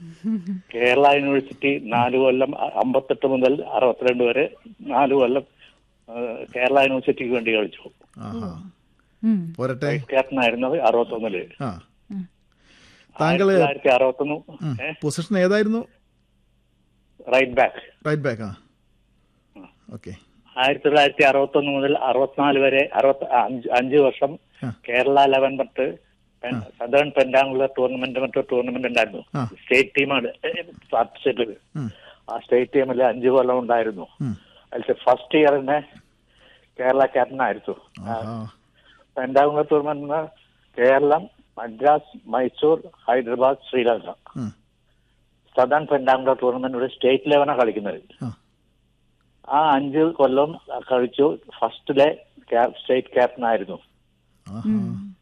Kerala university നാല് കൊല്ലം അ- അമ്പത്തെട്ട് മുതൽ അറുപത്തിരണ്ട് വരെ നാല് കൊല്ലം ആ, കേരള യൂണിവേഴ്സിറ്റിക്ക് വേണ്ടി കളിച്ചു ആഹാ ഉം. പോരട്ടെ വൈസ് ക്യാപ്റ്റൻ ആയിരുന്നത് അറുപത്തൊന്നില് ആ താങ്കള് ആയിരത്തി തൊള്ളായിരത്തി അറുപത്തൊന്ന് പൊസിഷൻ ഏതായിരുന്നു റൈറ്റ് ബാക്ക് റൈറ്റ് ബാക്ക് ആ ഓക്കെ ആയിരത്തി തൊള്ളായിരത്തി അറുപത്തൊന്ന് മുതൽ അറുപത്തിനാല് വരെ അറുപത്തി അഞ്ച് അഞ്ച് വർഷം ആ. കേരള ലെവൻ പത്ത് സദേൺ പെൻഡാങ്കുലർ ടൂർണമെന്റ് മറ്റോ ടൂർണമെന്റ് ഉണ്ടായിരുന്നു ആ. സ്റ്റേറ്റ് ടീമാണ് പാർട്ടിസിപ്പേറ്റ് ചെയ്തത് ഉം. ആ സ്റ്റേറ്റ് ടീമിൽ അഞ്ച് കൊല്ലം ഉണ്ടായിരുന്നു ഉം. അതിൽ ഫസ്റ്റ് ഇയർ തന്നെ കേരള ക്യാപ്റ്റൻ ആയിരുന്നു ആഹാ പെൻഡാങ്കുലർ ടൂർണമെന്റ് കേരളം മദ്രാസ് മൈസൂർ ഹൈദരാബാദ് ശ്രീലങ്ക ഉം. സദൺ പെൻഡാങ്കുലർ ടൂർണമെന്റ് ഇവിടെ സ്റ്റേറ്റ് ലെവലാണ് കളിക്കുന്നത് ആ ആ അഞ്ച് കൊല്ലം കളിച്ചു ഫസ്റ്റിലെ ക്യാ- സ്റ്റേറ്റ് ക്യാപ്റ്റൻ ആയിരുന്നു ആഹാ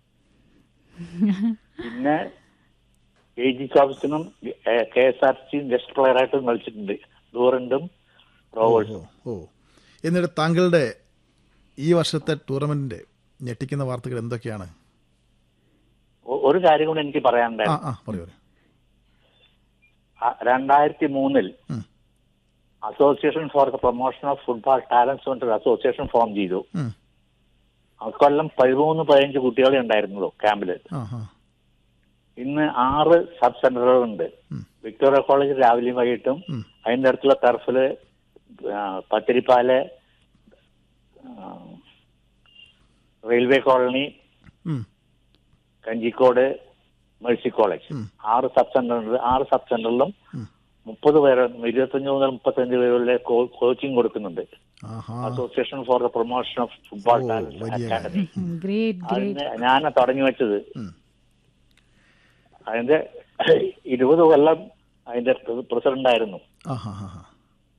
പിന്നെ എ ജി ചോബ്സിനും K S R C guest player ആയിട്ടും കളിച്ചിട്ടുണ്ട് ഡൂറന്റും റോവേഴ്സും ഓ ഓ എന്നിട്ട് താങ്കളുടെ ഈ വർഷത്തെ ടൂർണമെന്റിന്റെ ഞെട്ടിക്കുന്ന വാർത്തകൾ എന്തൊക്കെയാണ് ഒ- ഒരു കാര്യം കൂടെ എനിക്ക് ആ പറയാനുണ്ടായിരുന്നു ആ പറയൂ പറയൂ ആ, രണ്ടായിരത്തി മൂന്നിൽ ഉം. Association for the promotion of football talents പറഞ്ഞൊരു അസോസിയേഷൻ ഫോം ചെയ്തു ഉം. അക്കൊല്ലം പതിമൂന്ന് പതിനഞ്ച് കുട്ടികളെ ഉണ്ടായിരുന്നുള്ളൂ ക്യാമ്പിൽ ആ ആ ഇന്ന് ആറ് സബ് സെന്ററുകളുണ്ട് ഉം. വിക്ടോറിയ കോളേജ് രാവിലെയും വൈകിട്ടും ഉം. അതിന്റെ അടുത്തുള്ള ടർഫില് ആ, പത്തിരിപ്പാല് ആ, റെയിൽവേ കോളനി ഉം. കഞ്ചിക്കോട് മേഴ്സി കോളേജ് ഉം. ആറ് സബ് സെന്റർ ഉണ്ട് ആറ് സബ് സെന്ററിലും ഉം. മുപ്പത് പേര് ഇരുപത്തഞ്ച് മുതൽ മുപ്പത്തഞ്ച് പേരുടെ കോച്ചിങ് കൊടുക്കുന്നുണ്ട് ആഹാ association for the promotion of football ഓ, ടാലൻസ് വലിയ അക്കാദമി ഗ്രേറ്റ് ഗ്രേറ്റ് അതിന് ഞാൻ തുടങ്ങി വെച്ചത് ഉം. അതിന്റെ ഇരുപത് കൊല്ലം അതിന്റെ പ്രസിഡന്റ് ആയിരുന്നു ആഹാ ഹാ ഹാ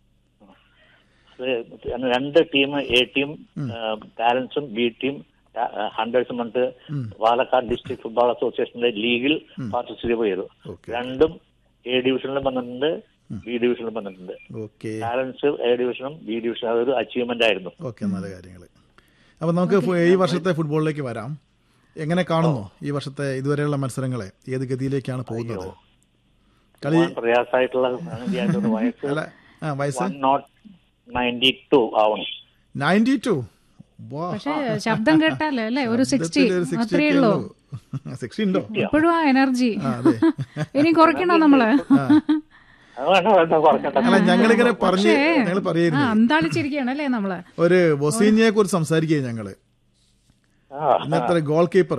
അത് രണ്ട് ടീം എ ടീം ടാലൻസും ബി ടീം ഹൺഡ്രഡ്സും പറഞ്ഞിട്ട് പാലക്കാട് ഡിസ്ട്രിക്ട് ഫുട്ബോൾ അസോസിയേഷന്റെ ലീഗിൽ പാർട്ടിസിപ്പേറ്റ് ചെയ്തു ഓക്കെ രണ്ടും എ ഡിവിഷനിലും വന്നിട്ടുണ്ട് ബി ഡിവിഷനിലും വന്നിട്ടുണ്ട് ഓക്കെ ടാലൻസ് എ ഡിവിഷനും ബി ഡിവിഷനും അതൊരു അച്ചീവ്മെന്റ് ആയിരുന്നു ഓക്കെ നല്ല കാര്യങ്ങൾ അപ്പം നമുക്ക് ഫു- ഈ വർഷത്തെ ഫുട്ബോളിലേക്ക് വരാം എങ്ങനെ കാണുന്നു ഈ വർഷത്തെ ഇതുവരെയുള്ള മത്സരങ്ങളെ ഏത് ഗതിയിലേക്കാണ് പോകുന്നത് കളി പോകാൻ പ്രയാസമായിട്ടുള്ള സംഗതിയായിട്ടുണ്ട്. വയസ്സ് അല്ല ആ വയസ്സ് വൺ നോട്ട് നയൻറ്റി ടു ആവണം നയൻറ്റി ടു വാ പക്ഷെ ശബ്ദം കേട്ടാലേ അല്ലേ ഒരു സിക്സ്റ്റി അത്രേ ഉള്ളൂ സിക്സ്റ്റി ഉണ്ടോ ഇപ്പോഴും ആ എനർജി ആ അതെ ഇനി കുറയ്ക്കണോ നമ്മള് അത് വേണ്ട വേണ്ട കുറക്കട്ടെ അല്ല ഞങ്ങളിങ്ങനെ പറഞ്ഞ് ഞങ്ങൾ ആ പറയായിരുന്നു അന്താളിച്ചിരിക്കുകയാണ് അല്ലേ നമ്മള് ഒരു ബൊസീനിയെ കുറിച്ച് സംസാരിക്കുകയും ഞങ്ങള് ആ ഇന്നത്തെ ഗോൾ കീപ്പർ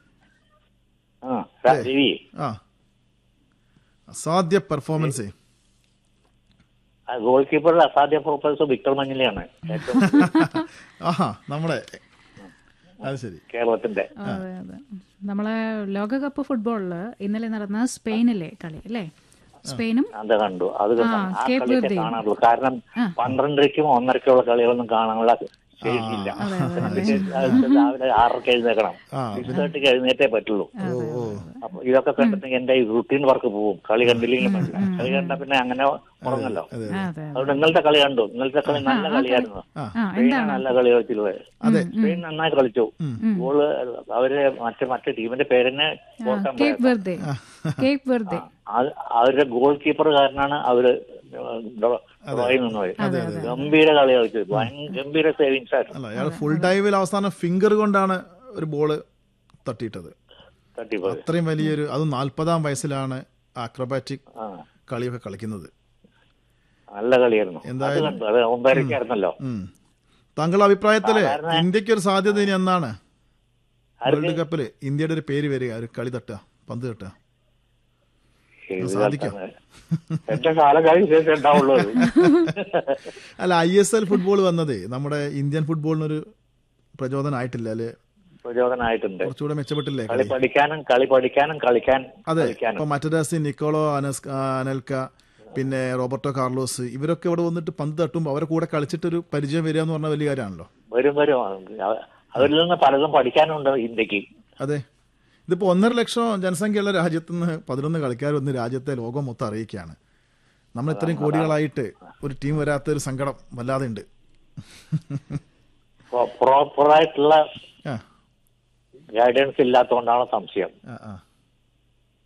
ആ രവി ആ അസാധ്യ പെർഫോമൻസ് ഗോൾ കീപ്പറുടെ അസാധ്യ പ്രൊഫസർ വിക്ടർ മഞ്ഞിലെയാണ് ഏറ്റവും ആഹാ നമ്മളെ അത് ശരി കേരളത്തിന്റെ അതെ അതെ നമ്മളെ ലോകകപ്പ് ഫുട്ബോളില് ഇന്നലെ നടന്ന സ്പെയിനിലെ കളി അല്ലേ സ്പെയിനും അത് കണ്ടു അത് കണ്ടു. ആ, ആ കേപ്പ് കളിയൊക്കെ വെർദെയും. കാണാറുള്ളൂ കാരണം പന്ത്രണ്ടരയ്ക്കും ഒന്നരയ്ക്കുള്ള കളികളൊന്നും കാണാനുള്ള ശേഷിയില്ല അത് രാവിലെ ആറരയ്ക്ക് എഴുന്നേക്കണം ആ, സിക്സ് തേർട്ടിക്ക് എഴുന്നേറ്റേ പറ്റുള്ളൂ ഓ ഓ അപ്പൊ ഇതൊക്കെ കണ്ടിട്ടുണ്ടെങ്കിൽ എന്റെ റുട്ടീൻ വർക്ക് പോവും കളി കണ്ടില്ലെങ്കിലും പറ്റില്ല കളി കണ്ട പിന്നെ അങ്ങനെ ഉറങ്ങല്ലോ അതെ ആ, അതെ അതുകൊണ്ട് ഇന്നലത്തെ കളി കണ്ടു ഇന്നലത്തെ കളി നല്ല കളിയായിരുന്നു ആ ആ സ്പെയിനാണ് നല്ല കളി കളിച്ചിട്ടുള്ളത് അതെ സ്പെയിൻ നന്നായി കളിച്ചു ഗോള് അവര് മറ്റേ മറ്റേ ടീമിന്റെ പേരിനെ ഓർക്കാൻ കേപ്പ് വെറുതെ കേപ്പ് വെറുതെ അത് അവരുടെ ഗോൾ കീപ്പർ കാരനാണ് അവര് ഡ്രോയിൽ നിന്നത് ഗംഭീര കളി കളിച്ചത് ഭയങ്കര ഗംഭീര സേവിങ്സ് ആയിരുന്നു അല്ല അയാൾ ഫുൾ ടൈമിൽ അവസാനം ഫിംഗർ കൊണ്ടാണ് ഒരു ബോള് തട്ടിയിട്ടത് തട്ടിപ്പോയത് അത്രയും വലിയൊരു അതും നാൽപ്പതാം വയസ്സിലാണ് ആക്രോബാറ്റിക് ആ കളിയൊക്കെ കളിക്കുന്നത് നല്ല കളിയായിരുന്നു അത് എന്തായാലും- കണ്ടു അത് ഒമ്പതരക്കായിരുന്നല്ലോ ഉം. താങ്കളുടെ അഭിപ്രായത്തില് സാധാരണ- ഇന്ത്യക്ക് ഒരു സാധ്യത ഇനി എന്നാണ് ആർക്ക്? വേൾഡ് കപ്പില് ഇന്ത്യയുടെ ഒരു പേര് വരിക ഒരു കളി തട്ടുക പന്ത് തട്ടുക ഇത് സാധിക്കും. എന്റെ കാലം കഴിഞ്ഞ ശേഷം ഉണ്ടാവുള്ളൂ അത്. അല്ല ഐ എസ് എൽ ഫുട്ബോൾ വന്നത് നമ്മുടെ ഇന്ത്യൻ ഫുട്ബോളിനൊരു പ്രചോദനമായിട്ടില്ല അല്ലെ പ്രചോദനമായിട്ടുണ്ട് കുറച്ചുകൂടെ മെച്ചപ്പെട്ടില്ലേ കളി കളി പഠിക്കാനും കളി പഠിക്കാനും കളിക്കാൻ അതെ കളിക്കാനും ഇപ്പൊ മറ്റരാസി നിക്കോളോ അനസ് ആ, അനൽക്ക പിന്നെ റോബർട്ടോ കാർലോസ് ഇവരൊക്കെ ഇവിടെ വന്നിട്ട് പന്ത് തട്ടുമ്പോൾ അവരെ കൂടെ കളിച്ചിട്ടൊരു പരിചയം വരിക എന്ന് പറഞ്ഞ വലിയ കാര്യമാണല്ലോ വരും വരും അവ- അവരിൽ നിന്ന് പലതും പഠിക്കാനുണ്ട് ഇന്ത്യക്ക് അതെ ഇതിപ്പോ ഒന്നര ലക്ഷം ജനസംഖ്യയുള്ള രാജ്യത്ത് നിന്ന് പതിനൊന്ന് കളി വന്ന് രാജ്യത്തെ ലോകം മൊത്തം അറിയിക്കുകയാണ് നമ്മൾ ഇത്രയും കോടികളായിട്ട് ഒരു ടീം വരാത്ത ഒരു സങ്കടം വല്ലാതെ ഉണ്ട് പ്രോപ്പറായിട്ടുള്ള ആ ഗൈഡൻസ് ഇല്ലാത്തതുകൊണ്ടാണ് സംശയം ആ ആ